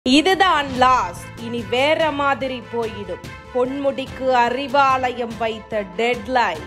இதுதான் லாஸ் இனி வேற மாதிரி போயிடும் பொன்முடிக்கு அறிவாலயம் வைத்த டெட்லைன்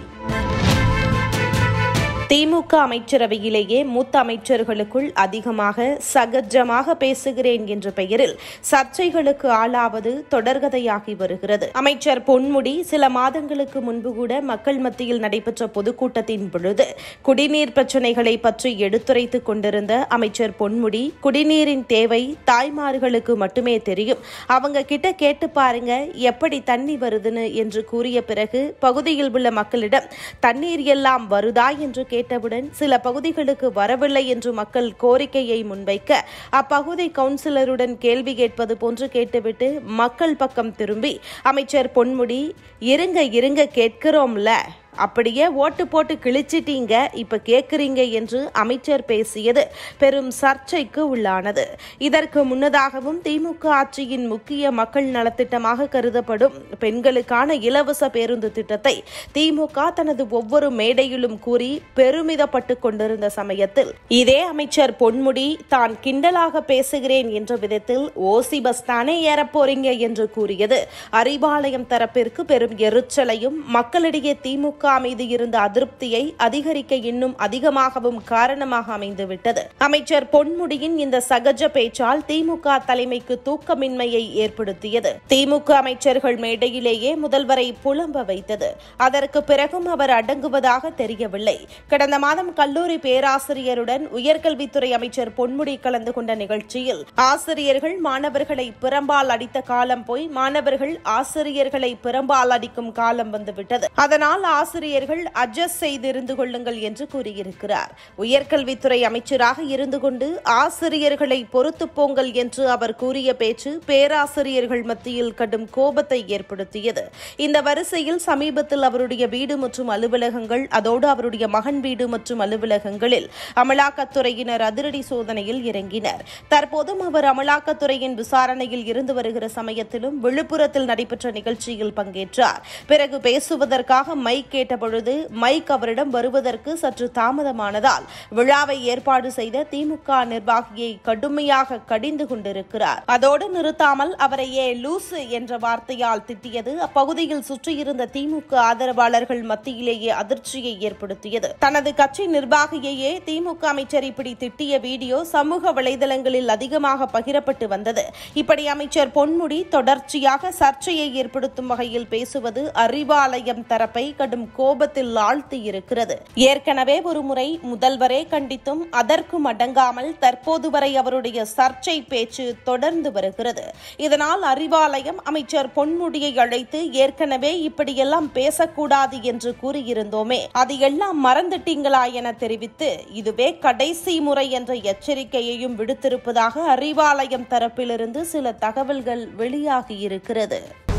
திமுக அமைச்சரவையிலேயே மூத்த அமைச்சர்களுக்குள் அதிகமாக சகஜமாக பேசுகிறேன் என்ற பெயரில் சர்ச்சைகளுக்கு ஆளாவது தொடர்கதையாகி வருகிறது அமைச்சர் பொன்முடி சில மாதங்களுக்கு முன்பு கூட மக்கள் மத்தியில் நடைபெற்ற பொதுக்கூட்டத்தின் பொழுது குடிநீர் பிரச்சினைகளை பற்றி எடுத்துரைத்துக் கொண்டிருந்த அமைச்சர் பொன்முடி குடிநீரின் தேவை தாய்மார்களுக்கு மட்டுமே தெரியும் அவங்க கிட்ட கேட்டு பாருங்க எப்படி தண்ணி வருதுன்னு என்று கூறிய பிறகு பகுதியில் உள்ள மக்களிடம் தண்ணீர் எல்லாம் வருதா என்று கேட்டவுடன் சில பகுதிகளுக்கு வரவில்லை என்று மக்கள் கோரிக்கையை முன்வைக்க அப்பகுதி கவுன்சிலருடன் கேள்வி கேட்பது போன்று கேட்டுவிட்டு மக்கள் பக்கம் திரும்பி அமைச்சர் பொன்முடி இருங்க இருங்க கேட்கிறோம்ல அப்படியே ஓட்டு போட்டு கிழிச்சிட்டீங்க இப்ப கேக்குறீங்க என்று அமைச்சர் பேசியது பெரும் சர்ச்சைக்கு உள்ளானது இதற்கு முன்னதாகவும் திமுக ஆட்சியின் முக்கிய மக்கள் நலத்திட்டமாக கருதப்படும் பெண்களுக்கான இலவச பேருந்து திட்டத்தை திமுக தனது ஒவ்வொரு மேடையிலும் கூறி பெருமிதப்பட்டு கொண்டிருந்த சமயத்தில் இதே அமைச்சர் பொன்முடி தான் கிண்டலாக பேசுகிறேன் என்ற விதத்தில் ஓசி பஸ் தானே ஏறப்போறீங்க என்று கூறியது அறிவாலயம் தரப்பிற்கு பெரும் எரிச்சலையும் மக்களிடையே திமுக மீது இருந்த அதிருப்தியை அதிகரிக்க இன்னும் அதிகமாகவும் காரணமாக அமைந்துவிட்டது அமைச்சர் பொன்முடியின் இந்த சகஜ பேச்சால் திமுக தலைமைக்கு தூக்கமின்மையை ஏற்படுத்தியது திமுக அமைச்சர்கள் மேடையிலேயே முதல்வரை புலம்ப வைத்தது அதற்கு பிறகும் அவர் அடங்குவதாக தெரியவில்லை கடந்த மாதம் கல்லூரி பேராசிரியருடன் உயர்கல்வித்துறை அமைச்சர் பொன்முடி கலந்து கொண்ட நிகழ்ச்சியில் ஆசிரியர்கள் மாணவர்களை பிறம்பால் அடித்த காலம் போய் மாணவர்கள் ஆசிரியர்களை பிறம்பால் அடிக்கும் காலம் வந்துவிட்டது அதனால் ஆசிரியர்கள் அட்ஜஸ்ட் செய்து இருந்து கொள்ளுங்கள் என்று கூறியிருக்கிறார் உயர்கல்வித்துறை அமைச்சராக இருந்து கொண்டு ஆசிரியர்களை பொறுத்து போங்கள் என்று அவர் கூறிய பேச்சு பேராசிரியர்கள் மத்தியில் கடும் கோபத்தை ஏற்படுத்தியது இந்த வரிசையில் சமீபத்தில் அவருடைய வீடு மற்றும் அலுவலகங்கள் அதோடு அவருடைய மகன் வீடு மற்றும் அலுவலகங்களில் அமலாக்கத்துறையினர் அதிரடி சோதனையில் இறங்கினர் தற்போதும் அவர் அமலாக்கத்துறையின் விசாரணையில் இருந்து வருகிற சமயத்திலும் விழுப்புரத்தில் நடைபெற்ற நிகழ்ச்சியில் பங்கேற்றார் பிறகு பேசுவதற்காக மைக் கேட்டபொழுது மைக் அவரிடம் வருவதற்கு சற்று தாமதமானதால் விழாவை ஏற்பாடு செய்த திமுக நிர்வாகியை கடுமையாக கடிந்து கொண்டிருக்கிறார் அதோடு நிறுத்தாமல் அவரையே லூசு என்ற வார்த்தையால் திட்டியது அப்பகுதியில் சுற்றியிருந்த திமுக ஆதரவாளர்கள் மத்தியிலேயே அதிர்ச்சியை ஏற்படுத்தியது தனது கட்சி நிர்வாகியையே திமுக அமைச்சர் இப்படி திட்டிய வீடியோ சமூக வலைதளங்களில் அதிகமாக பகிரப்பட்டு வந்தது இப்படி அமைச்சர் பொன்முடி தொடர்ச்சியாக சர்ச்சையை ஏற்படுத்தும் வகையில் பேசுவது அறிவாலயம் தரப்பை கடும் கோபத்தில் ஆழ்த்தி இருக்கிறது ஏற்கனவே ஒருமுறை முதல்வரே கண்டித்தும் அதற்கும் அடங்காமல் தற்போது வரை அவருடைய சர்ச்சை பேச்சு தொடர்ந்து வருகிறது இதனால் அறிவாலயம் அமைச்சர் பொன்முடியை அழைத்து ஏற்கனவே இப்படியெல்லாம் பேசக்கூடாது என்று கூறியிருந்தோமே அது எல்லாம் மறந்துட்டீங்களா என தெரிவித்து இதுவே கடைசி முறை என்ற எச்சரிக்கையையும் விடுத்திருப்பதாக அறிவாலயம் தரப்பிலிருந்து சில தகவல்கள் வெளியாகியிருக்கிறது